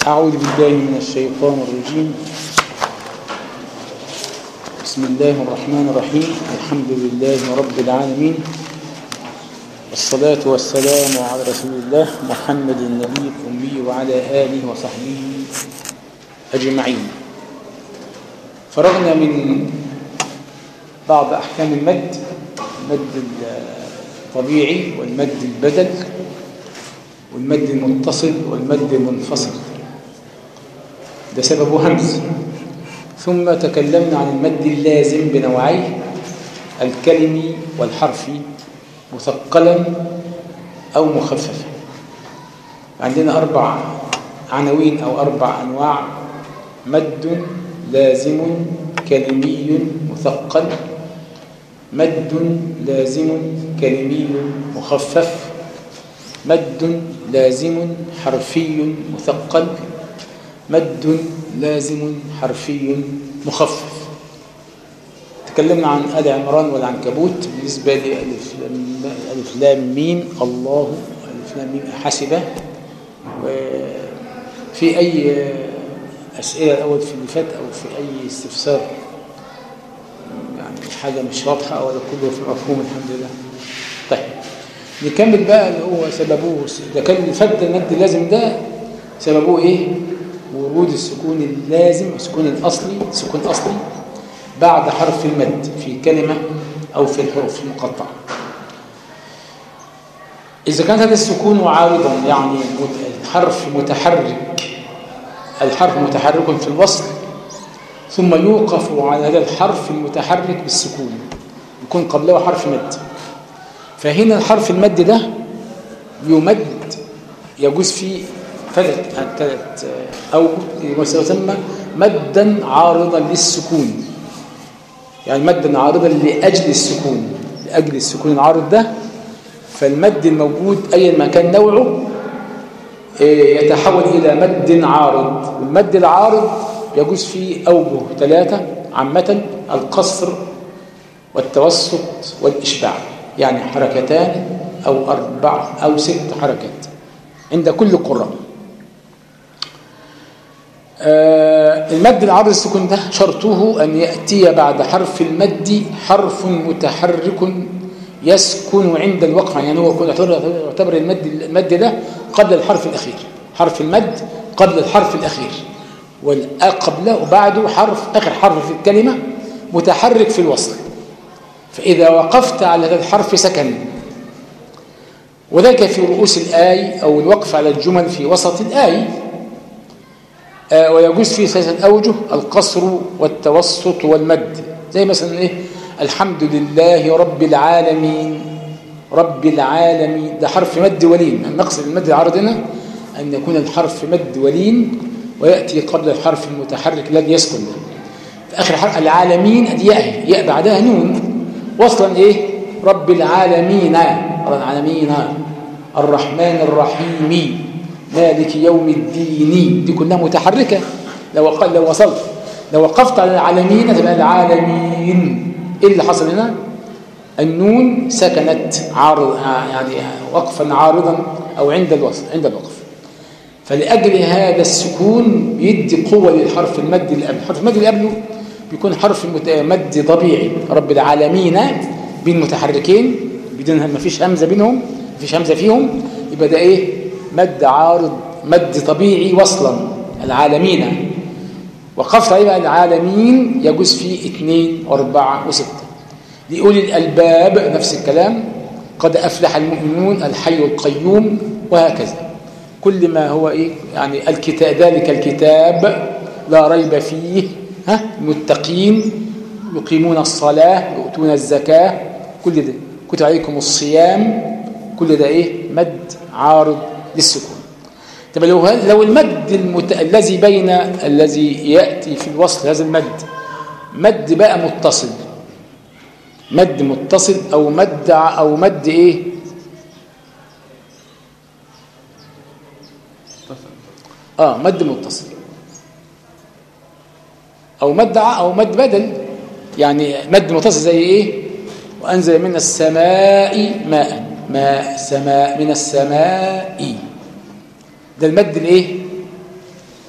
أعوذ بالله من الشيطان الرجيم بسم الله الرحمن الرحيم الحمد لله رب العالمين والصلاة والسلام على رسول الله محمد النبي الأمي وعلى آله وصحبه أجمعين فرغنا من بعض أحكام المد المد الطبيعي والمد البدل والمد المتصل والمد المنفصل ده سببه همز ثم تكلمنا عن المد اللازم بنوعيه الكلمي والحرفي مثقلا أو مخففا عندنا أربع عناوين أو أربع أنواع مد لازم كلمي مثقل مد لازم كلمي مخفف مد لازم حرفي مثقل مد لازم حرفي مخفف تكلمنا عن آل عمران والعنكبوت بالنسبة لألف ألف لام ميم الله ألف لام ميم حسبة وفي أي أسئلة الأول في اللي فات أو في أي استفسار يعني حاجة مش واضحة ولا كله في مفهوم الحمد لله طيب نكمل بقى اللي هو سببه ده كان الفد المد اللازم ده سببه ايه ورود السكون اللازم السكون الاصلي سكون اصلي بعد حرف المد في كلمه او في الحروف المقطعه اذا كان هذا السكون عارضا يعني الحرف متحرك الحرف متحرك في الوصل ثم يوقف على هذا الحرف المتحرك بالسكون يكون قبله حرف مد فهنا الحرف المد ده يمد يجوز فيه ثلاث ثلاث او يسمى مدا عارضا للسكون يعني مدا عارضا لاجل السكون لاجل السكون العارض ده فالمد الموجود ايا ما كان نوعه يتحول الى مد عارض والمد العارض يجوز فيه اوجه ثلاثه عامه القصر والتوسط والاشباع يعني حركتان أو أربع أو ست حركات عند كل قراء آه المد العرض السكون ده شرطه أن يأتي بعد حرف المد حرف متحرك يسكن عند الوقف يعني هو يعتبر المد المد ده قبل الحرف الأخير حرف المد قبل الحرف الأخير وقبله وبعده حرف آخر حرف في الكلمة متحرك في الوصل فإذا وقفت على هذا الحرف سكن وذلك في رؤوس الآي أو الوقف على الجمل في وسط الآي آه ويجوز فيه ثلاثة أوجه القصر والتوسط والمد زي مثلا إيه الحمد لله رب العالمين رب العالمين ده حرف مد ولين نقصد المد العرض هنا أن يكون الحرف مد ولين ويأتي قبل الحرف المتحرك الذي يسكن في آخر حرف العالمين أدي ياء ياء بعدها نون وصلا ايه رب العالمين رب العالمين الرحمن الرحيم مالك يوم الدين دي كلها متحركه لو قل لو وصلت لو وقفت على العالمين تبقى العالمين ايه اللي حصل هنا النون سكنت عارض يعني وقفا عارضا او عند الوصل عند الوقف فلاجل هذا السكون بيدي قوه للحرف المد اللي قبله الحرف المد اللي قبله بيكون حرف مد طبيعي رب العالمين بين متحركين بدون ما فيش همزه بينهم ما فيش همزه فيهم يبقى ده ايه مد عارض مد طبيعي وصلا العالمين وقفت عليه بقى العالمين يجوز فيه اثنين واربعه وسته لأولي الألباب نفس الكلام قد أفلح المؤمنون الحي القيوم وهكذا كل ما هو إيه يعني الكتاب ذلك الكتاب لا ريب فيه ها المتقين يقيمون الصلاة يؤتون الزكاة كل ده كتب عليكم الصيام كل ده ايه مد عارض للسكون طب لو لو المد المت... الذي بين الذي ياتي في الوصل هذا المد مد بقى متصل مد متصل او مد او مد ايه اه مد متصل أو مد أو مد بدل يعني مد متصل زي إيه وأنزل من السماء ماء ماء سماء من السماء ده المد الايه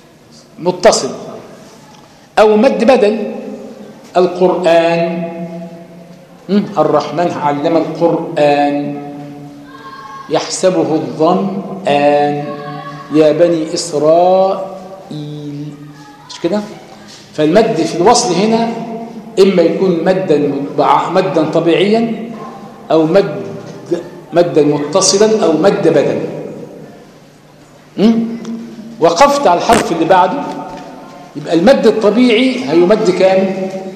متصل أو مد بدل القرآن الرحمن علم القرآن يحسبه الظمآن يا بني إسرائيل مش كده فالمد في الوصل هنا إما يكون مدا مدا طبيعيا أو مد مدا متصلا أو مد بدل وقفت على الحرف اللي بعده يبقى المد الطبيعي هيمد كام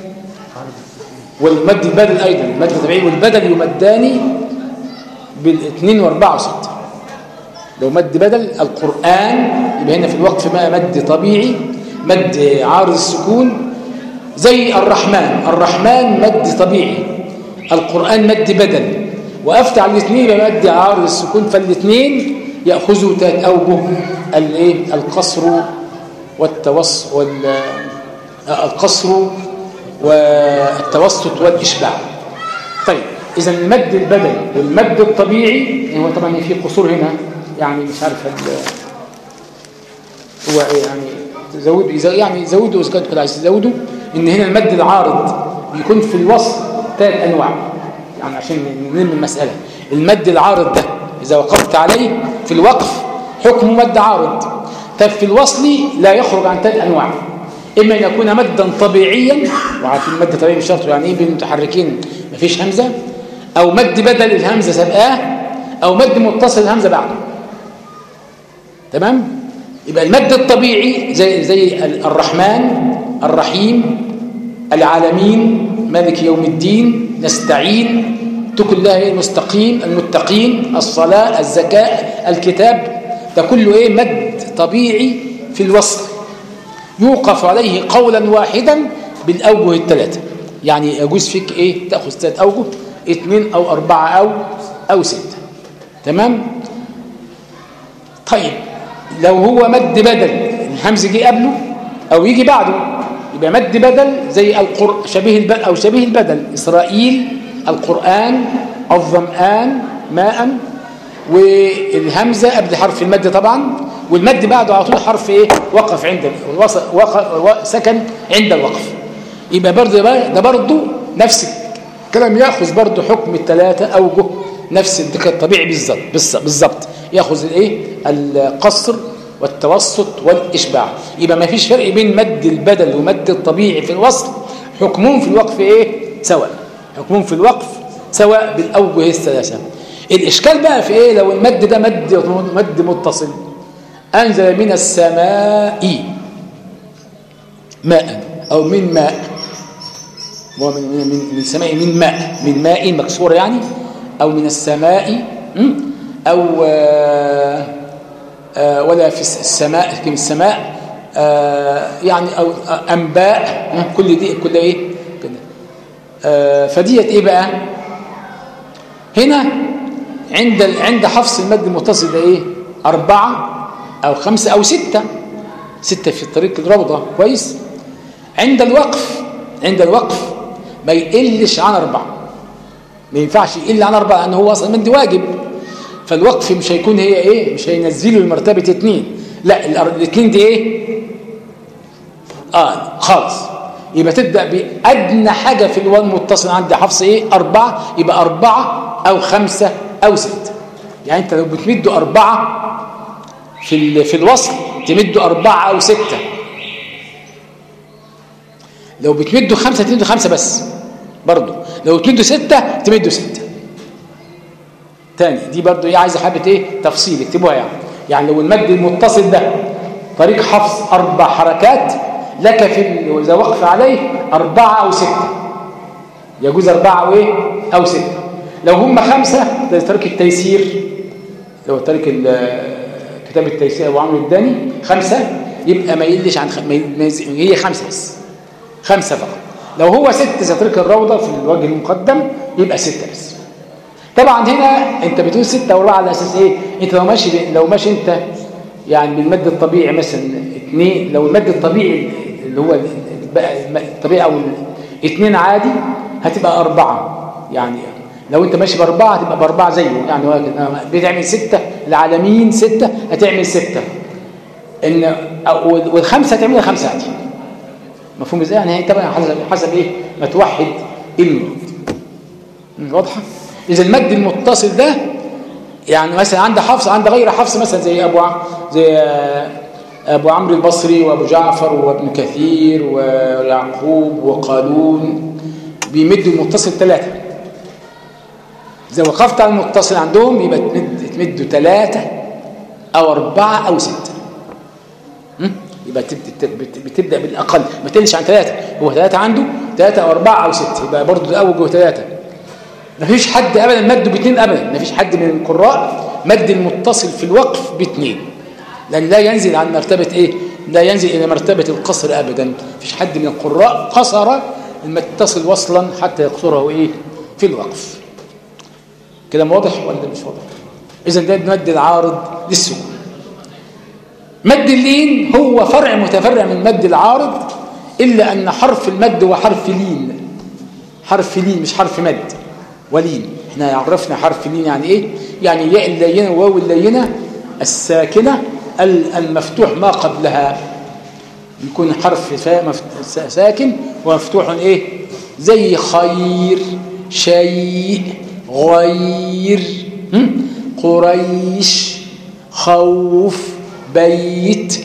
والمد البدل أيضا المد الطبيعي والبدل يمدان بالاثنين واربعة وستة لو مد بدل القرآن يبقى هنا في الوقف ما مد طبيعي مد عارض السكون زي الرحمن الرحمن مد طبيعي القرآن مد بدل وقفت على الاثنين يبقى مد عارض السكون فالاثنين يأخذوا تات أوجه الايه القصر والتوسط وال القصر والتوسط والإشباع طيب إذا المد البدني والمد الطبيعي هو طبعا في قصور هنا يعني مش عارف هو يعني زودوا يعني زودوا إذا كنت عايز تزودوا إن هنا المد العارض بيكون في الوصف ثلاث أنواع يعني عشان نلم المسألة المد العارض ده إذا وقفت عليه في الوقف حكم مد عارض طب في الوصل لا يخرج عن ثلاث أنواع إما أن يكون مدا طبيعيا وعارفين المد الطبيعي مش شرط يعني إيه بين المتحركين مفيش همزة أو مد بدل الهمزة سبقاه أو مد متصل الهمزة بعده تمام يبقى المد الطبيعي زي زي الرحمن الرحيم العالمين مالك يوم الدين نستعين تكن الله المستقيم المتقين الصلاة الزكاة الكتاب ده كله ايه مد طبيعي في الوصل يوقف عليه قولا واحدا بالأوجه الثلاثة يعني يجوز فيك ايه تأخذ ثلاث أوجه اثنين أو أربعة أو أو ستة تمام طيب لو هو مد بدل الهمز جه قبله أو يجي بعده يبقى مد بدل زي القر... شبيه البدل أو شبيه البدل إسرائيل القرآن الظمآن ماء والهمزة قبل حرف المد طبعا والمد بعده على طول حرف ايه وقف عند وقف سكن عند الوقف يبقى برضه ده برضه نفس الكلام ياخذ برضه حكم الثلاثه اوجه نفس الطبيعي بالظبط بالظبط ياخذ الايه القصر والتوسط والاشباع يبقى ما فيش فرق بين مد البدل ومد الطبيعي في الوصل حكمهم في الوقف ايه سواء حكمهم في الوقف سواء بالاوجه الثلاثه الإشكال بقى في إيه لو المد ده مد مد متصل أنزل من السماء ماء أو من ماء من من من السماء من ماء من ماء مكسور يعني أو من السماء أو آآ آآ ولا في السماء في السماء يعني أو أنباء كل دي كل إيه كده فديت إيه بقى هنا عند عند حفص المد المتصل ده ايه أربعة أو خمسة أو ستة ستة في طريق الروضة كويس عند الوقف عند الوقف ما يقلش عن أربعة ما ينفعش يقل عن أربعة لأنه هو أصلا مد واجب فالوقف مش هيكون هي إيه مش هينزله لمرتبة اتنين لا الاثنين دي إيه آه خالص يبقى تبدأ بأدنى حاجة في الوان متصل عند حفص إيه أربعة يبقى أربعة أو خمسة أو ستة يعني أنت لو بتمده أربعة في في الوصل تمده أربعة أو ستة لو بتمده خمسة تمده خمسة بس برضو لو بتمده ستة تمده ستة تاني دي برضو ايه عايزة حبة ايه تفصيل اكتبوها يعني يعني لو المد المتصل ده طريق حفص أربع حركات لك في إذا وقف عليه أربعة أو ستة يجوز أربعة أو إيه أو ستة لو هم خمسة ده طريق التيسير لو طريق كتاب التيسير أبو عمرو الداني خمسة يبقى ما يقلش عن خ... ما يز... هي خمسة بس خمسة فقط لو هو ست زي طريق الروضة في الوجه المقدم يبقى ستة بس طبعا هنا انت بتقول ستة واربعة على اساس ايه انت لو ماشي ب... لو ماشي انت يعني بالمد الطبيعي مثلا اثنين لو المد الطبيعي اللي هو الطبيعي او اثنين عادي هتبقى أربعة يعني لو انت ماشي بأربعة هتبقى بأربعة زيه يعني بتعمل ستة العالمين ستة هتعمل ستة ان والخمسه تعملها خمسه عادي مفهوم ازاي يعني هي طبعا حسب حسب ايه ما توحد المد واضحه اذا المد المتصل ده يعني مثلا عند حفص عند غير حفص مثلا زي ابو زي ابو عمرو البصري وابو جعفر وابن كثير ويعقوب وقالون بيمدوا المتصل ثلاثه اذا وقفت على المتصل عندهم يبقى تمد تمدوا ثلاثه او اربعه او سته يبقى بتبدا بالاقل ما تنسش عن ثلاثه هو ثلاثه عنده ثلاثه او اربعه او سته يبقى برضه الاول جوه ثلاثه ما فيش حد ابدا مده باثنين ابدا ما فيش حد من القراء مد المتصل في الوقف باثنين لان لا ينزل عن مرتبه ايه لا ينزل الى مرتبه القصر ابدا ما فيش حد من القراء قصر المتصل وصلا حتى يقصره ايه في الوقف كده واضح ولا مش واضح اذا ده المد العارض للسكون مد اللين هو فرع متفرع من مد العارض إلا أن حرف المد هو حرف لين حرف لين مش حرف مد ولين احنا عرفنا حرف لين يعني ايه يعني ياء اللينه وواو اللينه الساكنه المفتوح ما قبلها يكون حرف ساكن ومفتوح ايه زي خير شيء غير قريش خوف بيت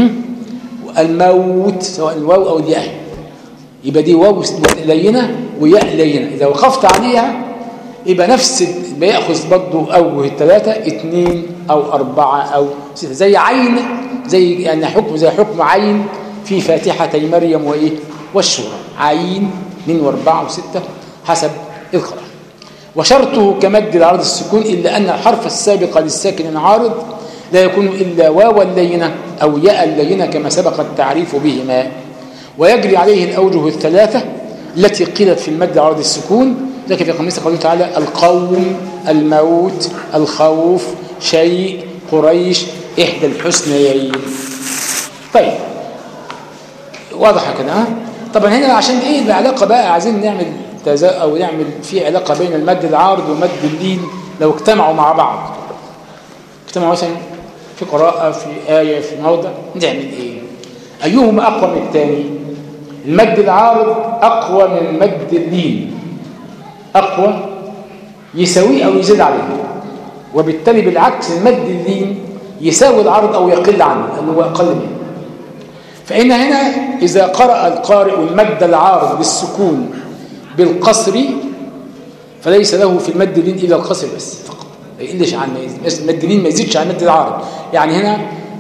الموت سواء الواو أو الياء يبقى دي واو لينة وياء لينة إذا وقفت عليها يبقى نفس بيأخذ برضه أوجه الثلاثة اثنين أو أربعة أو ستة زي عين زي يعني حكم زي حكم عين في فاتحتي مريم وإيه والشورى عين اثنين وأربعة وستة حسب القراءة وشرطه كمد العرض السكون إلا أن الحرف السابق للساكن العارض لا يكون إلا واو اللينة أو ياء اللينة كما سبق التعريف بهما ويجري عليه الأوجه الثلاثة التي قيلت في المد عرض السكون لكن في قميص قوله تعالى القوم الموت الخوف شيء قريش إحدى الحسنيين طيب واضحة كده ها طبعا هنا عشان ايه العلاقة بقى عايزين نعمل تزا او نعمل في علاقة بين المد العارض ومد اللين لو اجتمعوا مع بعض اجتمعوا مثلا في قراءة في آية في موضع نعمل إيه أيهما أقوى من الثاني المد العارض أقوى من المد اللين أقوى يساويه أو يزيد عليه وبالتالي بالعكس المد اللين يساوي العرض أو يقل عنه اللي هو أقل منه فإن هنا إذا قرأ القارئ المد العارض بالسكون بالقصر فليس له في المد اللين إلا القصر بس فقط ما يقلش عن المد اللين ما يزيدش عن المد العارض يعني هنا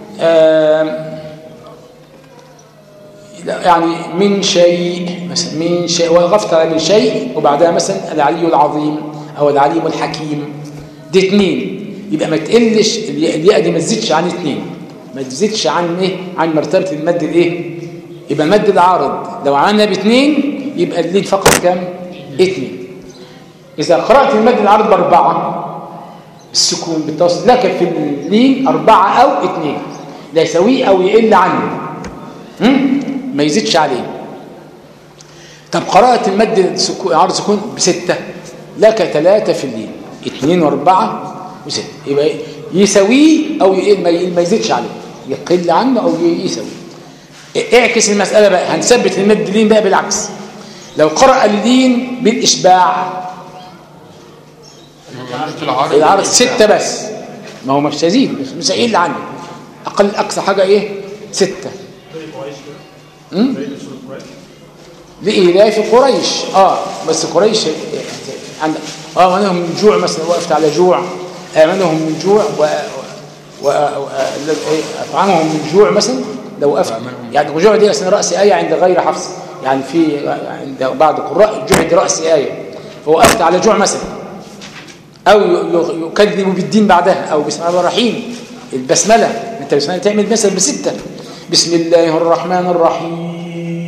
يعني من شيء مثلا من شيء وقفت على من شيء وبعدها مثلا العلي العظيم او العليم الحكيم دي اثنين يبقى ما تقلش الياء دي ما تزيدش عن اثنين ما تزيدش عن ايه عن مرتبه المد الايه يبقى المد العارض لو عملنا باثنين يبقى اللين فقط كام اثنين اذا قرات المد العارض باربعه السكون بالتوسط لك في اللين أربعة أو اثنين لا يساويه أو يقل عنه ما يزيدش عليه طب قراءة المد عرض سكون بستة لك ثلاثة في اللين اثنين واربعة وستة يبقى يساويه أو يقل ما يزيدش عليه يقل عنه أو يساويه اعكس المسألة بقى هنثبت المد اللين بقى بالعكس لو قرأ اللين بالإشباع العرض ستة بس ما هو مش هيزيد مش هيقل عنه أقل أقصى حاجة إيه ستة لإيلاف قريش آه بس قريش عند آه منهم من جوع مثلا وقفت على جوع آمنهم من جوع و... و... أطعمهم من جوع مثلا لو وقفت يعني الجوع دي أصلا رأس آية عند غير حفص يعني في عند بعض القراء الجوع دي رأس آية فوقفت على جوع مثلا أو يكذب بالدين بعدها أو بسم الله الرحيم البسملة أنت بسم الله تعمل مثلا بستة بسم الله الرحمن الرحيم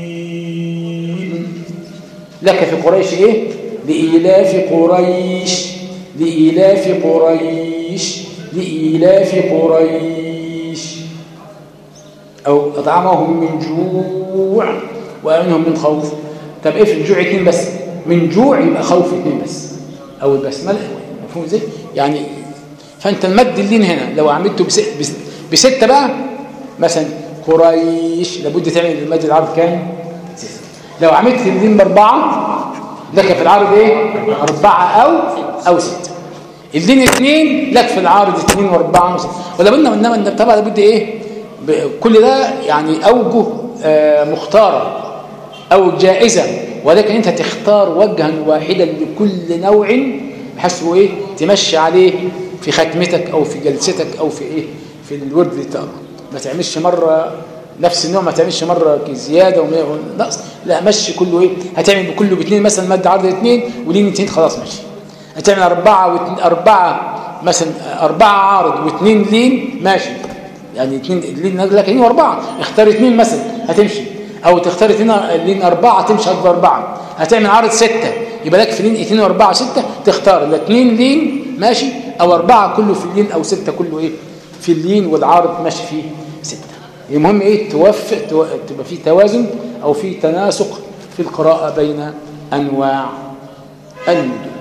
لك في قريش إيه لإيلاف قريش لإيلاف قريش لإيلاف قريش أو أطعمهم من جوع وأمنهم من خوف طب إيه في الجوع اتنين بس من جوع يبقى خوف اتنين بس أو البسملة مفهوم ازاي يعني فانت المد اللين هنا لو عملته بس بس بستة بقى مثلا قريش لابد تعمل المد العرض كام لو عملت اللين باربعه لك في العرض ايه اربعه او او سته اللين اثنين لك في العارض اثنين واربعه وسته ولا قلنا انما طبعا لابد ايه كل ده يعني اوجه آه مختاره او جائزه ولكن انت تختار وجها واحدا لكل نوع بحيث ايه تمشي عليه في ختمتك او في جلستك او في ايه في الورد اللي تقرا ما تعملش مره نفس النوع ما تعملش مره زياده ونقص لا مشي كله ايه هتعمل بكله باثنين مثلا ماده عرض اثنين ولين اثنين خلاص ماشي هتعمل اربعه واثنين اربعه مثلا اربعه عارض واثنين لين ماشي يعني اثنين لين لك واربعه اختار اثنين مثلا هتمشي او تختار اثنين لين اربعه تمشي اكبر اربعه هتعمل عرض سته يبقى لك في لين اثنين واربعه سته تختار لا اثنين لين ماشي او اربعه كله في اللين او سته كله ايه في اللين والعارض ماشي فيه سته المهم ايه توفق تبقى في توازن او في تناسق في القراءه بين انواع المدود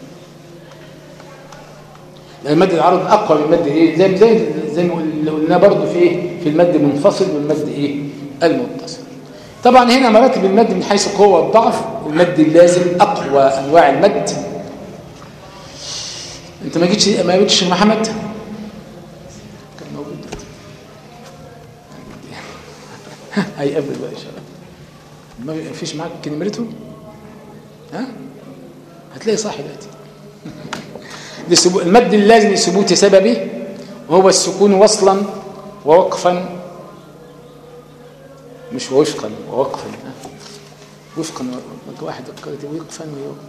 المد العرض اقوى من المد ايه زي زي زي ما قلنا برضه في ايه في المد المنفصل والمد ايه المتصل طبعا هنا مراتب المد من حيث القوه والضعف المد اللازم اقوى انواع المد انت ما جيتش ما جيتش محمد كان موجود هيقابل بقى ان شاء الله ما فيش معاك نمرته ها هتلاقي صاحي دلوقتي المد اللازم لثبوت سببه وهو السكون وصلا ووقفا مش وفقا ووقفا وفقا واحد وقفا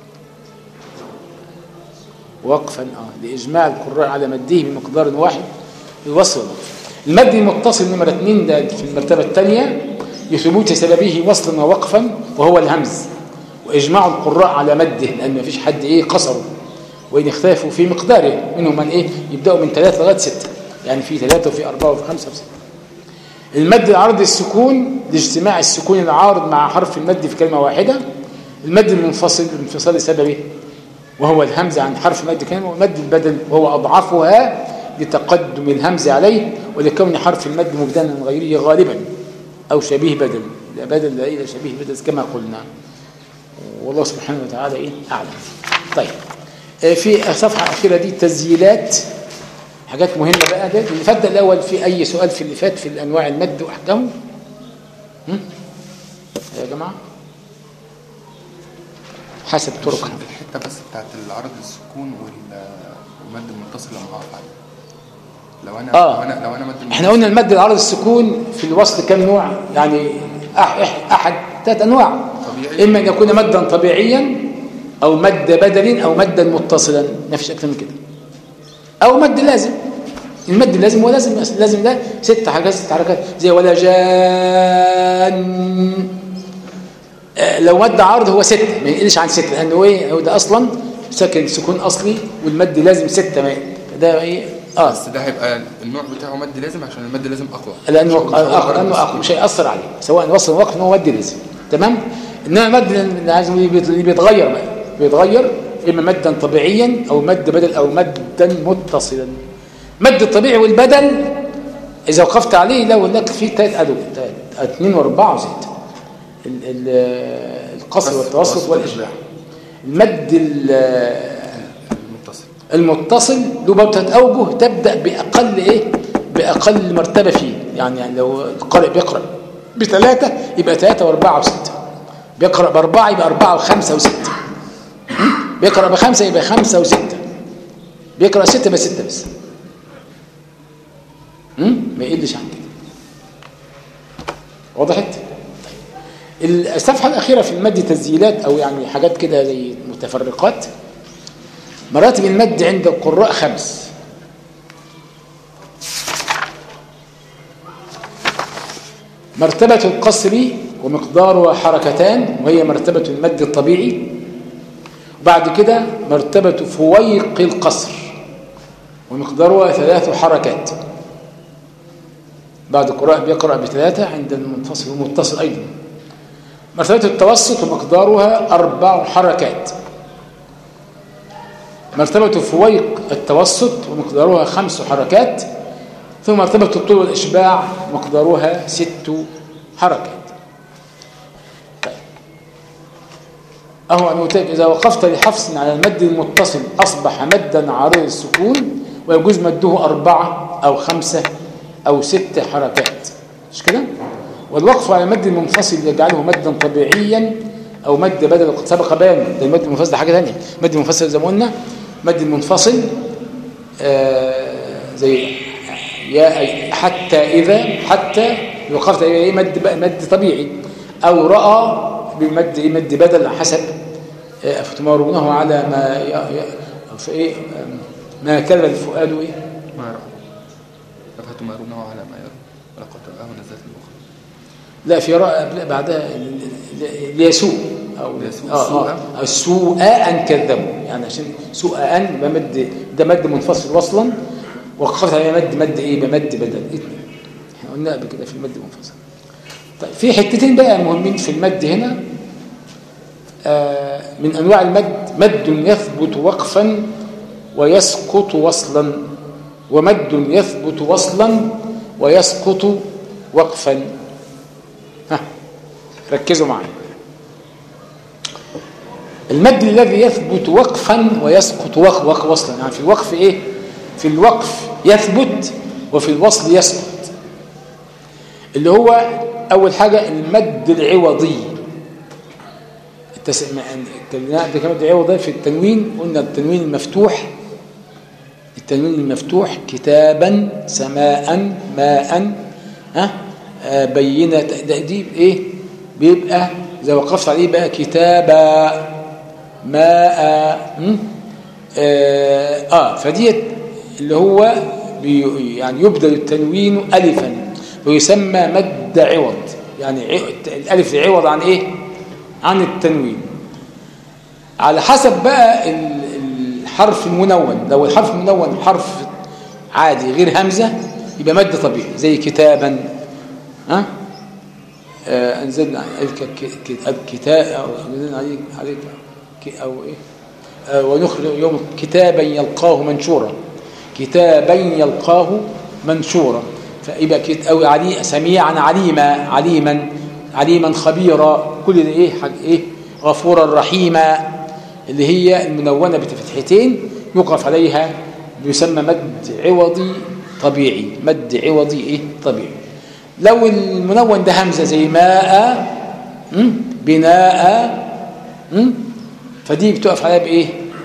وقفا اه لاجماع القراء على مده بمقدار واحد الوصل المد المتصل نمره 2 ده في المرتبه الثانيه لثبوت سببه وصلا ووقفا وهو الهمز واجماع القراء على مده لان ما فيش حد ايه قصره وإن اختلفوا في مقداره منهم من إيه يبدأوا من ثلاثة لغاية ستة يعني في ثلاثة وفي أربعة وفي خمسة وفي ستة المد العرض السكون لاجتماع السكون العارض مع حرف المد في كلمة واحدة المد المنفصل الانفصال سببه وهو الهمزة عن حرف المد كلمة ومد البدل وهو أضعفها لتقدم الهمز عليه ولكون حرف المد مبدلا من غيره غالبا أو شبيه بدل لا بدل لا إيه شبيه بدل كما قلنا والله سبحانه وتعالى إيه أعلم طيب في الصفحة الأخيرة دي تسجيلات حاجات مهمة بقى ده اللي فات الأول في أي سؤال في اللي فات في الأنواع المد وأحكامه يا جماعة حسب طرقها الحتة بس بتاعت العرض السكون والمد المتصل لما هقف عليه لو انا آه. لو انا لو انا مد احنا قلنا المد العرض السكون في الوصل كم نوع يعني أح احد ثلاث انواع طبيعي. اما ان يكون مدا طبيعيا او مد بدل او مدا متصلا ما فيش اكثر من كده او مد لازم المد اللازم هو لازم لازم ده ست حركات ست حركات زي ولا جان آه، لو مد عرض هو ست ما يقلش عن ست لانه ايه هو ده اصلا ساكن سكون اصلي والمد لازم ستة ما ده ايه اه بس ده هيبقى النوع بتاعه مد لازم عشان المد لازم اقوى لانه مش هو- مش هو أقوى مجرد لانه السكون. اقوى مش هيأثر عليه سواء وصل وقف ان هو مد لازم تمام انما مد اللي عايز اللي بيت- اللي بيتغير بقى بيتغير اما مدا طبيعيا او مد بدل او مدا متصلا مد الطبيعي والبدل اذا وقفت عليه لو لك فيه ثلاث ادوات اثنين واربعه وسته ال- ال- القصر بس والتوسط التوسط والاجماع المد ال- المتصل المتصل له بوتة أوجه تبدأ بأقل إيه بأقل مرتبة فيه يعني, يعني لو القارئ بيقرأ بثلاثة يبقى ثلاثة وأربعة وستة بيقرأ بأربعة يبقى أربعة وخمسة وستة م? بيقرأ بخمسة يبقى خمسة وستة بيقرأ ستة يبقى ستة بس م? ما يقلش عن كده وضحت؟ طيب. الصفحة الأخيرة في المد تسجيلات أو يعني حاجات كده زي متفرقات مراتب المد عند القراء خمس مرتبة القصر ومقدارها حركتان وهي مرتبة المد الطبيعي وبعد كده مرتبة فويق القصر ومقدارها ثلاث حركات بعد القراء بيقرأ بثلاثة عند المنفصل والمتصل أيضا مرتبة التوسط ومقدارها أربع حركات مرتبة فويق التوسط ومقدارها خمس حركات ثم مرتبة الطول والإشباع مقدارها ست حركات طيب أهو أنا قلت لك إذا وقفت لحفص على المد المتصل أصبح مدا عارض السكون ويجوز مده أربعة أو خمسة أو ست حركات مش كده؟ والوقف على المد المنفصل يجعله مدا طبيعيا أو مد بدل قد سبق بيان ده المد المنفصل ده حاجة ثانية المد المنفصل زي ما قلنا مد المنفصل آه زي يا أي- حتى إذا حتى وقفت إيه مد بقى- مد طبيعي أو رأى بمد إيه مد بدل حسب آه، أفتمارونه على ما ي- ي- في إيه آم، ما كذب الفؤاد إيه ما يرى أفتمارونه على ما يرى ولقد رآه نزلة الأخرى لا في رأى لا بعدها ل- ل- ليسوء أو ليسوء آه سوءا. آه سوء أن كذبوا يعني عشان سوء أن بمد ده مد منفصل وصلا وقفت عليه مد مد إيه بمد بدل اثنين احنا قلنا قبل كده في المد المنفصل طيب في حتتين بقى مهمين في المد هنا آه من أنواع المد مد يثبت وقفا ويسقط وصلا ومد يثبت وصلا ويسقط وقفا ها ركزوا معي المد الذي يثبت وقفا ويسقط وق وق وصلا يعني في الوقف ايه في الوقف يثبت وفي الوصل يسقط اللي هو اول حاجه المد العوضي التس... ما- اتكلمنا ده كمان العوضي في التنوين قلنا التنوين المفتوح التنوين المفتوح كتابا سماء ماء ها آه، بينة ده- دي ايه بيبقى اذا وقفت عليه بقى كتابا ماء م? اه, آه فديت اللي هو بي يعني يبدل التنوين الفا ويسمى مد عوض يعني ع- الالف عوض عن ايه عن التنوين على حسب بقى ال- الحرف المنون لو الحرف المنون حرف عادي غير همزة يبقى مد طبيعي زي كتابا ها آه أنزلنا عليك ك- ك- كتاب أو أنزلنا عليك عليك ك- أو إيه آه ونخرج يوم كتابا يلقاه منشورا كتابا يلقاه منشورا فيبقى كت أو علي سميعا عليما عليما عليما خبيرا كل ده إيه حاج إيه غفورا رحيما اللي هي المنونة بفتحتين يوقف عليها يسمى مد عوضي طبيعي مد عوضي إيه طبيعي لو المنون ده همزة زي ماء م? بناء م? فدي بتقف عليها بإيه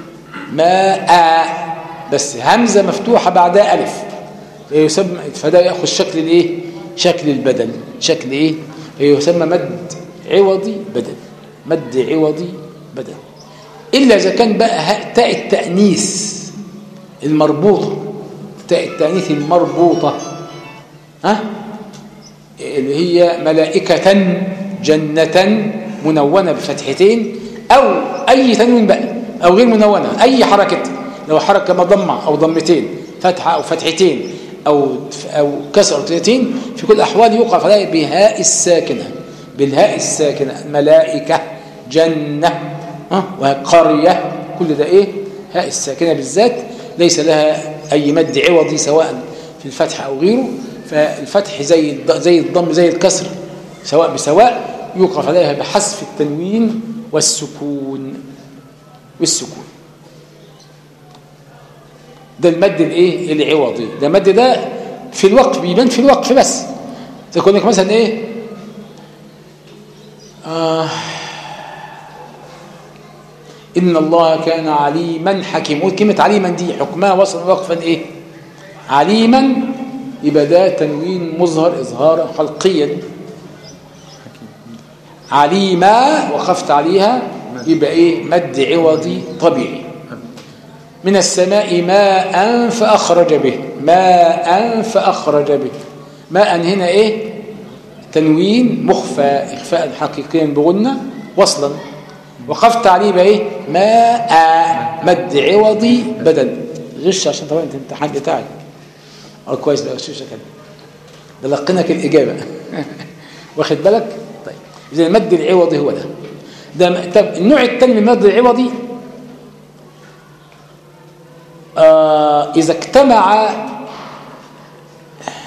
ماء بس همزة مفتوحة بعدها ألف فيسمى فده يأخذ شكل الإيه شكل البدل شكل إيه فيسمى مد عوضي بدل مد عوضي بدل إلا إذا كان بقى ه- تاء التأنيث المربوطة تاء التأنيث المربوطة ها اللي هي ملائكة جنة منونة بفتحتين أو أي تنوين بقى أو غير منونة أي حركة لو حركة مضمة أو ضمتين فتحة أو فتحتين أو أو كسر أو تنتين في كل الأحوال يوقف عليها بهاء الساكنة بالهاء الساكنة ملائكة جنة ها وقرية كل ده إيه هاء الساكنة بالذات ليس لها أي مد عوضي سواء في الفتح أو غيره فالفتح زي الض- زي الضم زي الكسر سواء بسواء يوقف عليها بحذف التنوين والسكون والسكون ده المد الايه العوضي ده المد ده في الوقف بيبان في الوقف بس تكون لك مثلا ايه آه إن الله كان عليما حكيما كلمة عليما دي حكمها وصلا وقفا إيه عليما يبقى ده تنوين مظهر إظهارا خلقيا عليما وقفت عليها يبقى إيه مد عوضي طبيعي من السماء ماء فأخرج به ماء فأخرج به ماء هنا إيه تنوين مخفى إخفاء حقيقيا بغنة وصلا وقفت عليه بقى إيه ماء مد عوضي بدل غش عشان طبعا انت الامتحان بتاعك اه كويس بقى غشوشك كده ده لقنك الإجابة واخد بالك طيب إذا المد العوضي هو ده ده م- طب النوع الثاني من المد العوضي آه إذا اجتمع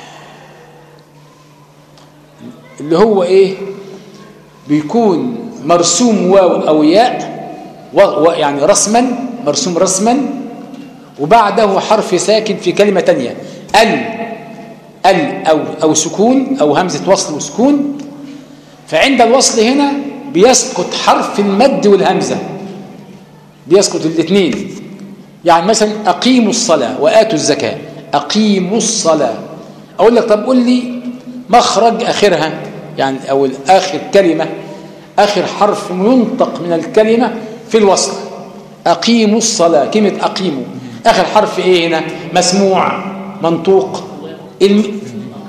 اللي هو ايه بيكون مرسوم واو او ياء و و يعني رسما مرسوم رسما وبعده حرف ساكن في كلمة تانية ال ال أو, أو سكون أو همزة وصل وسكون فعند الوصل هنا بيسقط حرف المد والهمزة بيسقط الاثنين يعني مثلا أقيموا الصلاة وآتوا الزكاة أقيموا الصلاة أقول لك طب قول لي مخرج آخرها يعني أو آخر كلمة آخر حرف ينطق من الكلمة في الوصل أقيموا الصلاة كلمة أقيموا آخر حرف إيه هنا مسموع منطوق الم...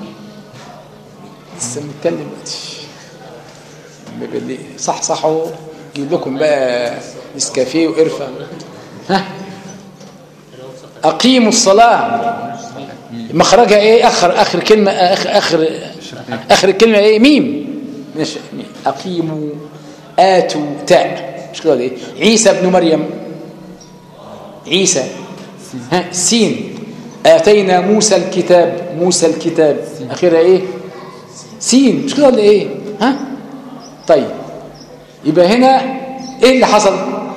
لسه بنتكلم صح صحوا جيب لكم بقى نسكافيه وقرفه ها اقيموا الصلاه مخرجها ايه اخر اخر كلمه اخر اخر اخر الكلمه ايه ميم ماشي اقيموا اتوا تاء مش كده ايه عيسى ابن مريم عيسى ها سين اتينا موسى الكتاب موسى الكتاب اخرها ايه سين مش كده ولا ايه ها طيب يبقى هنا ايه اللي حصل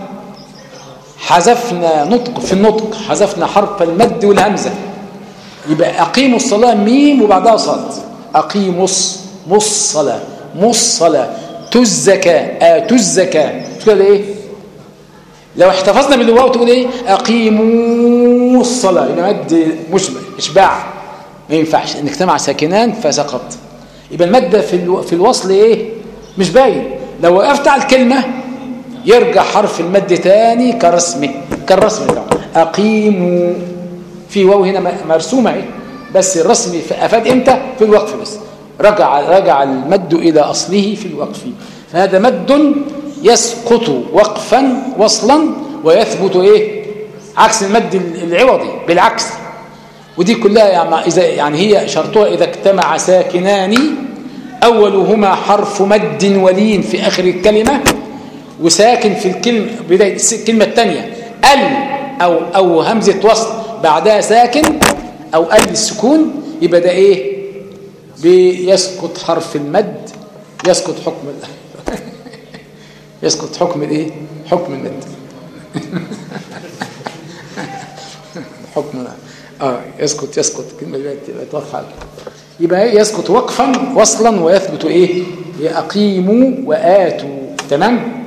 حذفنا نطق في النطق حذفنا حرف المد والهمزه يبقى اقيموا الصلاه ميم وبعدها صاد اقيموا مص صلاه مص صلاه تزكى اتوا الزكاه مش كده ايه لو احتفظنا بالواو تقول ايه اقيموا الصلاه يبقى مد مشبع اشباع ما ينفعش ان اجتمع ساكنان فسقط يبقى الماده في في الوصل ايه مش باين لو وقفت على الكلمه يرجع حرف المد تاني كرسمه كالرسم بتاعه اقيموا في واو هنا مرسومه اهي بس الرسم افاد امتى في الوقف بس رجع رجع المد الى اصله في الوقف فهذا مد يسقط وقفا وصلا ويثبت ايه عكس المد العوضي بالعكس ودي كلها يعني اذا يعني هي شرطها اذا اجتمع ساكنان اولهما حرف مد ولين في اخر الكلمه وساكن في الكلمه بدايه الكلمه الثانيه ال او او همزه وصل بعدها ساكن او ال السكون يبقى ده ايه بيسقط حرف المد يسقط حكم يسقط حكم الايه حكم المد حكم اه يسقط يسقط كلمه واضحه يبقى يسقط وقفا وصلا ويثبت ايه اقيموا واتوا تمام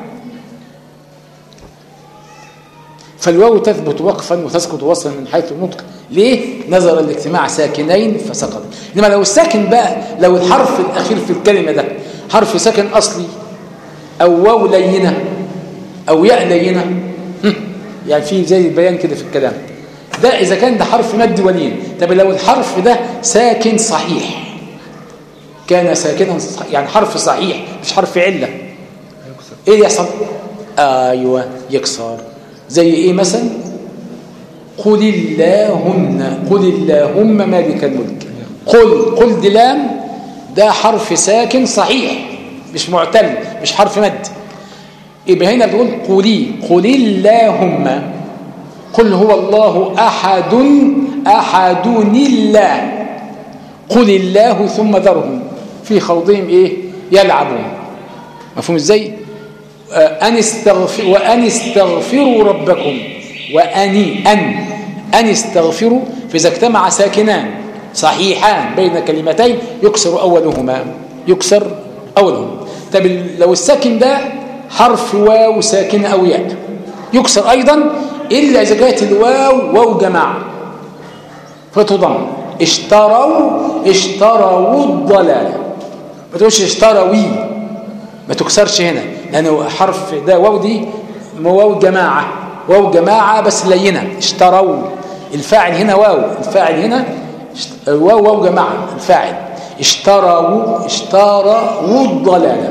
فالواو تثبت وقفا وتسقط وصلا من حيث النطق ليه نظر الاجتماع ساكنين فسقط انما لو الساكن بقى لو الحرف الاخير في الكلمه ده حرف ساكن اصلي او واو لينه او ياء لينه يعني في زي البيان كده في الكلام ده اذا كان ده حرف مد ولين طب لو الحرف ده ساكن صحيح كان ساكنا يعني حرف صحيح مش حرف عله ايه يحصل ايوه يكسر زي ايه مثلا قل اللهم قل اللهم مالك الملك قل قل دي لام ده حرف ساكن صحيح مش معتل مش حرف مد يبقى هنا بتقول قولي قل اللهم قل هو الله احد احد الله قل الله ثم ذرهم في خوضهم ايه يلعبون مفهوم ازاي أن استغفر وأن استغفروا ربكم وأني أن أن استغفروا فإذا اجتمع ساكنان صحيحان بين كلمتين يكسر أولهما يكسر أولهما طب لو الساكن ده حرف واو ساكن أو ياء يكسر أيضا إلا إذا كانت الواو واو جماعة فتضم اشتروا اشتروا الضلالة ما تقولش اشتروا ما تكسرش هنا لأنه حرف ده واو دي واو جماعة واو جماعة بس لينة اشتروا الفاعل هنا واو الفاعل هنا واو واو جماعة الفاعل اشتروا اشتروا الضلالة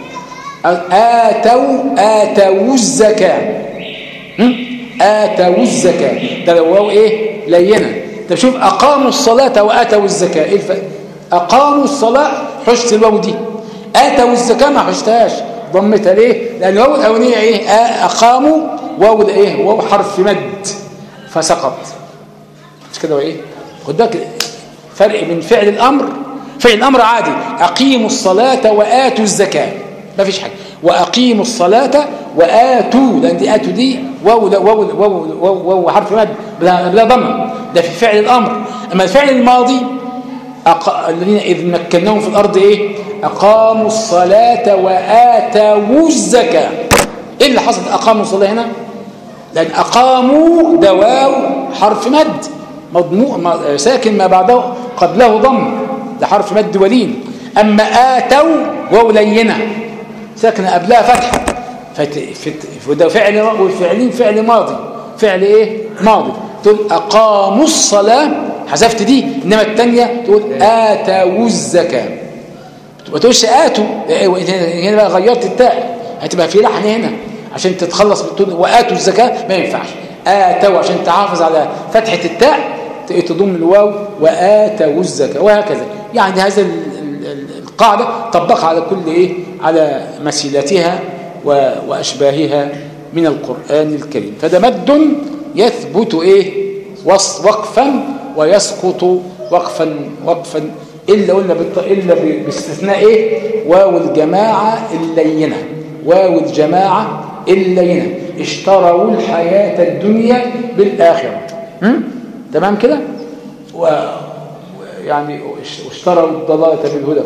آتوا آتوا الزكاة آتوا الزكاة ده لو واو ايه لينة طب شوف أقاموا الصلاة وآتوا الزكاة ايه الفرق أقاموا الصلاة حشت الواو دي آتوا الزكاة ما حشتهاش ضمتها ليه لأن الواو الأولانية ايه أقاموا واو ايه واو حرف مد فسقط مش كده وايه خد بالك فرق بين فعل الأمر فعل امر عادي اقيموا الصلاه واتوا الزكاه ما فيش حاجه واقيموا الصلاه واتوا لان دي اتوا دي واو واو واو واو, واو حرف مد بلا بلا ضمه ده في فعل الامر اما الفعل الماضي أق... الذين اذ مكناهم في الارض ايه اقاموا الصلاه واتوا الزكاه ايه اللي حصل اقاموا الصلاه هنا لان اقاموا ده واو حرف مد مضموع ما- ساكن ما بعده قبله ضم ده حرف مد ولين اما اتوا واو لينه ساكنه قبلها فتحه فت... فت... وده فعل والفعلين فعل ماضي فعل ايه ماضي تقول اقاموا الصلاه حذفت دي انما الثانيه تقول اتوا الزكاه ما تقولش اتوا هنا بقى غيرت التاء هتبقى في لحن هنا عشان تتخلص بتقول واتوا الزكاه ما ينفعش اتوا عشان تحافظ على فتحه التاء ت- تضم الواو واتوا الزكاه وهكذا يعني هذا ال- ال- ال- القاعده طبقها على كل ايه على مسيلتها و- واشباهها من القران الكريم فده مد يثبت ايه وص- وقفا ويسقط وقفا وقفا الا قلنا بالط... الا ب- باستثناء ايه واو الجماعه اللينه واو الجماعه اللينه اشتروا الحياه الدنيا بالاخره هم؟ تمام كده و... و- يعني اش- واشتروا الضلاله بالهدى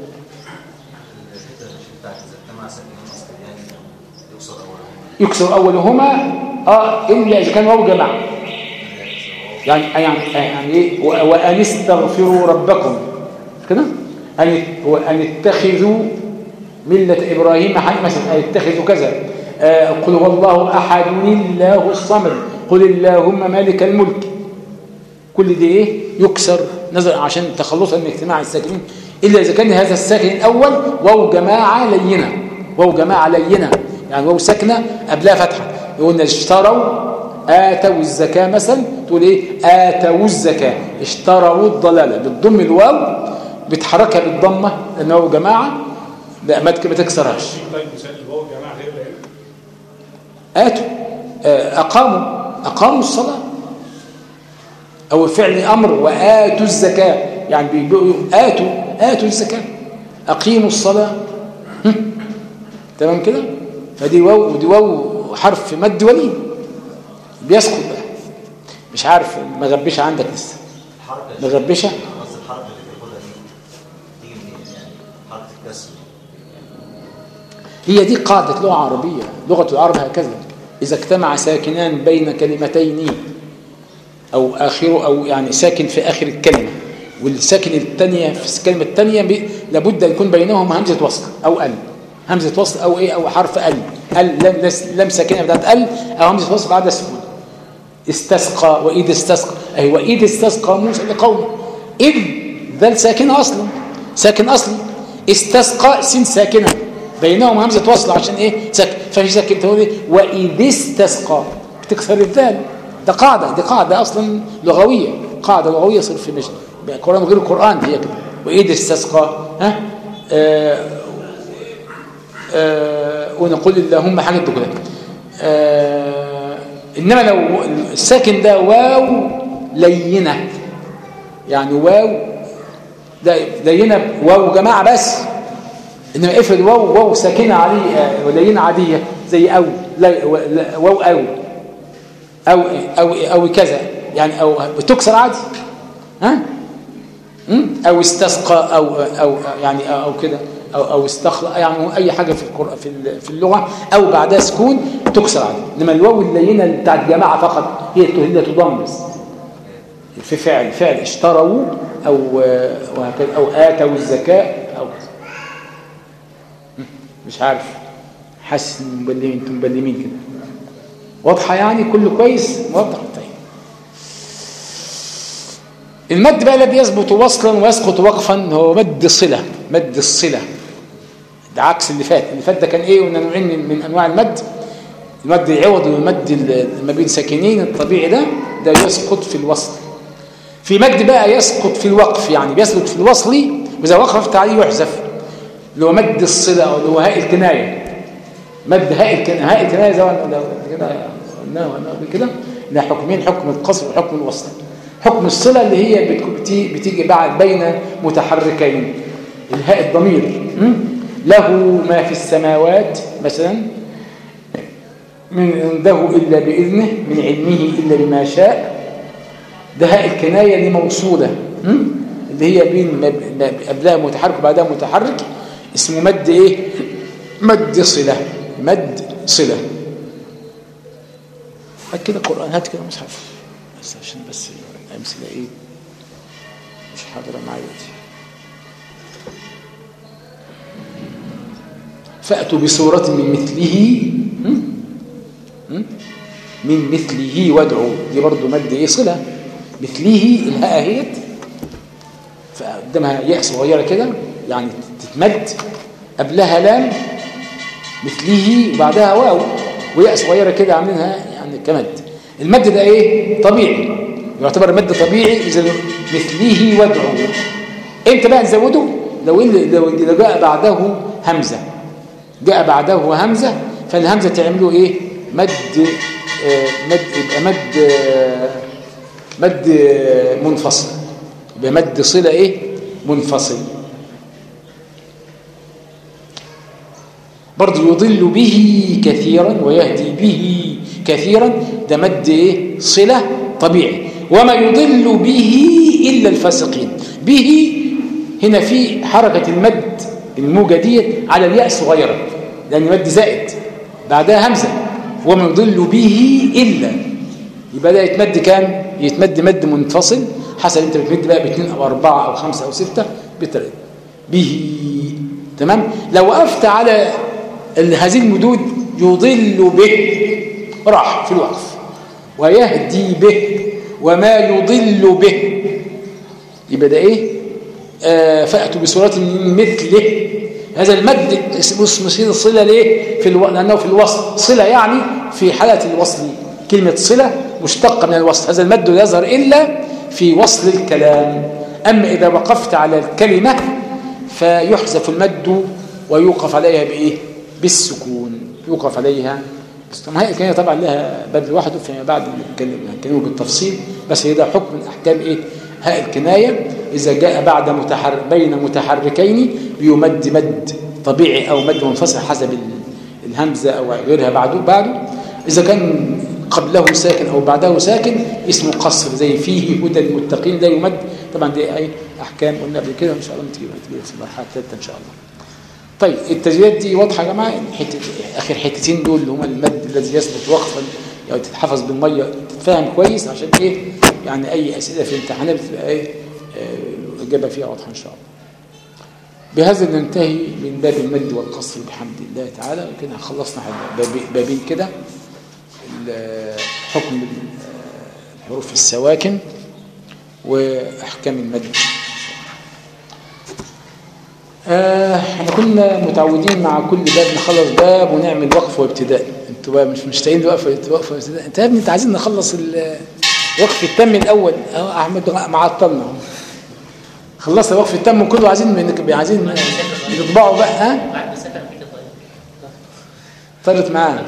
الحته بتاعت اجتماع ساكنين اصلا يعني يقصد اولهم يكسر اولهما اه الا اذا كان واو جماعه يعني يعني يعني ايه و- وان استغفروا ربكم كده ان وان اتخذوا مله ابراهيم حنيفا مثلا ان اتخذوا كذا آه قل هو الله احد الله الصمد قل اللهم مالك الملك كل دي ايه يكسر نظر عشان تخلصا من اجتماع الساكنين الا اذا كان هذا الساكن الاول واو جماعه لينه واو جماعه لينه يعني واو ساكنه قبلها فتحه يقولنا اشتروا اتوا الزكاه مثلا تقول ايه اتوا الزكاه اشتروا الضلاله بتضم الواو بتحركها بالضمه لان واو جماعه لا ما تك- ما تكسرهاش طيب مثال الواو جماعه غير العلم آتوا آه، أقاموا أقاموا الصلاة أو فعل أمر وآتوا الزكاة يعني بيقولوا آتوا آتوا الزكاة أقيموا الصلاة هم؟ تمام كده فدي واو ودي واو حرف مد ولين بيسقط بقى مش عارف مغبشة عندك لسه الحركه مغبشة قصد الحركه اللي بياخدها دي تيجي منين يعني حركه الكسر هي دي قاعدة لغة عربية لغة العرب هكذا إذا اجتمع ساكنان بين كلمتين أو آخر أو يعني ساكن في آخر الكلمة والساكن الثانية في الكلمة الثانية بي- لابد أن يكون بينهما همزة وصل أو ال همزة وصل أو إيه أو حرف ال ال لم, لس- لم ساكنة بتاعت ال أو همزة وصل بعد سكون استسقى وإذ استسقى أي وإذ استسقى موسى لقومه إذ ذل ساكنة أصلا ساكن أصلي استسقى سين ساكنة بينهم همزة وصل عشان إيه ساكن ففي ساكن تقول إيه وإذ استسقى بتكسر الذال ده قاعدة دي قاعدة أصلا لغوية قاعدة لغوية صرف مش القرآن غير القرآن هي كده وإذ استسقى ها آه آه ونقول اللهم حاجة كده آه إنما لو الساكن ده واو لينة يعني واو ده لينة واو جماعة بس إنما افرض واو واو ساكنة عليه آه، لينة عادية زي أو لا لا- واو أو أو أو أو كذا يعني أو بتكسر عادي ها م? أو استسقى أو أو يعني أو كده أو أو استخلق يعني أي حاجة في القرآن في ال- في اللغة أو بعدها سكون تكسر عادي إنما الواو اللينة بتاعت الجماعة فقط هي هي تضم بس في فعل فعل اشتروا أو وهكذا أو آتوا الزكاة أو م? مش عارف حاسس إن مبلمين انتم مبلمين كده واضحة يعني كله كويس واضح طيب المد بقى الذي يثبت وصلا ويسقط وقفا هو مد صلة مد الصلة ده عكس اللي فات اللي فات ده كان ايه قلنا نوعين من, من انواع المد المد العوض والمد ال- ما بين ساكنين الطبيعي ده ده يسقط في الوصل في مد بقى يسقط في الوقف يعني بيسقط في الوصل واذا وقفت عليه يحذف اللي هو مد الصلة او اللي هو هاء الكناية مد هاء الكناية هاء الكناية زي ما قلنا كده قلناه قلناه قبل كده ده حكمين حكم القصر وحكم الوصل حكم الصلة اللي هي بتك- بتي- بتيجي بعد بين متحركين الهاء الضمير م? له ما في السماوات مثلا من عنده إلا بإذنه من علمه إلا بما شاء ده هاء الكناية دي موصولة م? اللي هي بين ما- ما- قبلها متحرك وبعدها متحرك اسمه مد ايه مد صلة مد صلة هات كده قرآن هات كده مصحف بس عشان بس الأمثلة ايه مش حاضرة معايا دي فأتوا بصورة من مثله م? م? من مثله وادعوا دي برضو مد ايه صلة مثله الهاء اهيت فقدامها ياء صغيرة كده يعني تتمد قبلها لام مثله وبعدها واو وياء صغيرة كده عاملينها يعني كمد المد ده ايه طبيعي يعتبر مد طبيعي اذا مثله وادعوا امتى بقى نزوده لو لو لو جاء بعده همزه جاء بعده همزه فالهمزه تعمله ايه مد آه، مد يبقى مد آه، مد آه، منفصل يبقى مد صله ايه منفصل برضه يضل به كثيرا ويهدي به كثيرا ده مد ايه صله طبيعي وما يضل به الا الفاسقين به هنا في حركه المد الموجه دي على الياء الصغيره لان مد زائد بعدها همزه وما يضل به الا يبقى ده يتمد كام يتمد مد منفصل حسب انت بتمد بقى باثنين او اربعه او خمسه او سته بتلاتة به تمام لو وقفت على ال- هذه المدود يضل به راح في الوقف ويهدي به وما يضل به يبقى ده ايه آه فأتوا بسورة من مثله هذا المد اسمه اسمه صلة ليه في الو... لأنه في الوصل صلة يعني في حالة الوصل كلمة صلة مشتقة من الوصل هذا المد لا يظهر إلا في وصل الكلام أما إذا وقفت على الكلمة فيحذف المد ويوقف عليها بإيه بالسكون يوقف عليها بالسكون. هي الكلمة طبعا لها باب لوحده فيما بعد نتكلم نتكلم بالتفصيل بس هي ده حكم من أحكام إيه هاء الكناية إذا جاء بعد متحر بين متحركين بيمد مد طبيعي أو مد منفصل حسب ال- الهمزة أو غيرها بعده بعده إذا كان قبله ساكن أو بعده ساكن اسمه قصر زي فيه هدى المتقين لا يمد طبعا دي أي أحكام قلنا قبل كده إن شاء الله تجيب تجيب في المرحلة الثالثة إن شاء الله طيب التسجيلات دي واضحة يا جماعة حتة آخر حتتين دول اللي هما المد الذي يثبت وقفا أو تتحفظ بالمية تتفهم كويس عشان إيه يعني أي أسئلة في الامتحانات بتبقى إيه آه، الإجابة فيها واضحة إن شاء الله بهذا ننتهي من باب المد والقصر بحمد الله تعالى كده خلصنا باب- بابين كده ال- حكم ال- الحروف السواكن وأحكام المد آه، احنا كنا متعودين مع كل باب نخلص باب ونعمل وقف وابتداء انتوا بقى مش مشتاقين لوقف وقف وابتداء انت يا ابني انت عايزين نخلص ال- الوقف التام الاول اهو احمد معطلنا اهو خلصنا الوقف التام كله عايزين من- عايزين نطبعه بقى ها بعد مسافة أمريكا طيب طارت معانا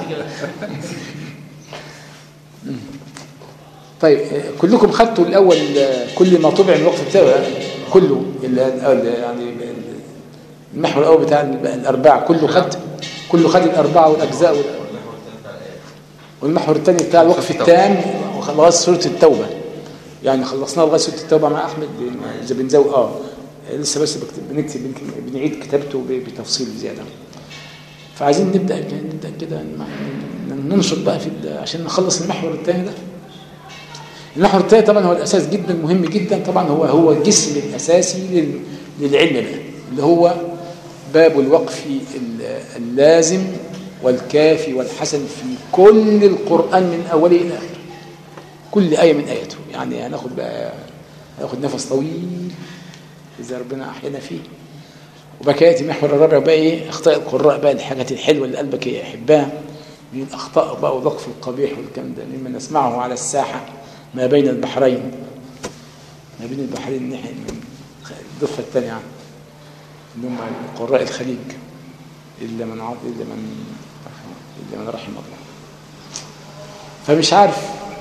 طيب آه، كلكم خدتوا الاول آه، كل ما طبع من الوقف بتاعه كله ال- ال- يعني ال- المحور الاول بتاع ال- الاربعه كله خد كله خد الاربعه والاجزاء وال- والمحور الثاني بتاع الوقف التام لغايه سوره التوبه يعني خلصناه لغايه سوره التوبه مع احمد ب- اذا بنزود اه لسه بس بكتب بنكتب بنك- بنعيد كتابته ب- بتفصيل زياده فعايزين نبدا نبدا كده ن- ننشط بقى في ال- عشان نخلص المحور الثاني ده المحور الثاني طبعا هو الاساس جدا مهم جدا طبعا هو هو الجسم الاساسي لل- للعلم بقى اللي هو باب الوقف ال- اللازم والكافي والحسن في كل القرآن من أوله إلى آخره كل آية من آياته يعني هناخد بقى هناخد نفس طويل إذا ربنا أحيانا فيه وبقى يأتي المحور الرابع بقى إيه أخطاء القراء بقى الحاجات الحلوة اللي قلبك يحبها من الأخطاء بقى وضقف القبيح والكلام ده مما نسمعه على الساحة ما بين البحرين ما بين البحرين ناحية من الضفة الثانية عنه اللي هم قراء الخليج إلا من عض إلا من إلا من رحم الله فمش عارف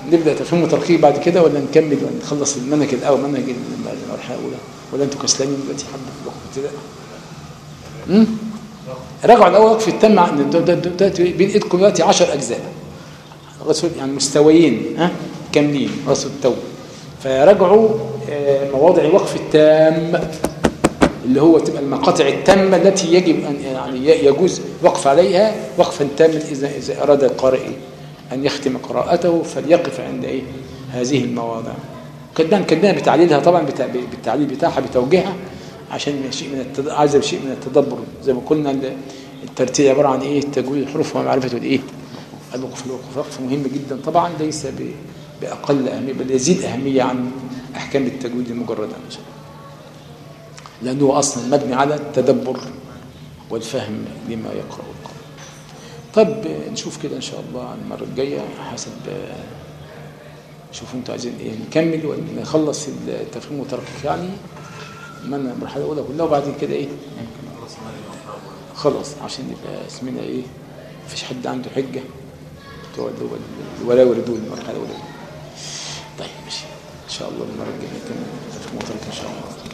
نبدا تفهيم وترقيق بعد كده ولا نكمل ولا نخلص المنهج الاول منهج المرحله الاولى ولا انتوا كسلانين دلوقتي حبه في الوقت ابتداء امم راجعوا الاول وقف التم عن ده- ده- ده- دلوقتي بين ايدكم دلوقتي 10 اجزاء رسول يعني مستويين ها كاملين رسول التوبه فراجعوا آه، مواضع وقف التام اللي هو تبقى المقاطع التامة التي يجب أن يعني يجوز وقف عليها وقفا تاما إذا إذا أراد القارئ أن يختم قراءته فليقف عند إيه هذه المواضع كدنا كدنا بتعليلها طبعا بتع- بالتعليل بتاعها بتوجيهها عشان شيء من التد... عايزة شيء من التدبر زي ما قلنا ال- الترتيب عبارة عن إيه تجويد الحروف ومعرفة الإيه الوقف الوقف وقف مهم جدا طبعا ليس ب... بأقل أهمية بل يزيد أهمية عن أحكام التجويد المجردة إن شاء الله لأنه أصلا مبني على التدبر والفهم لما يقرأ القارئ طب نشوف كده إن شاء الله المرة الجاية حسب شوفوا انتوا عايزين ايه نكمل ولا نخلص التفهيم والترقيق يعني من المرحلة الأولى كلها وبعدين كده ايه خلاص عشان يبقى اسمنا ايه مفيش حد عنده حجة بتوع اللي هو الولاوي دول المرحلة الأولى طيب ماشي إن شاء الله المرة الجاية نكمل التفهيم والترقيق إن شاء الله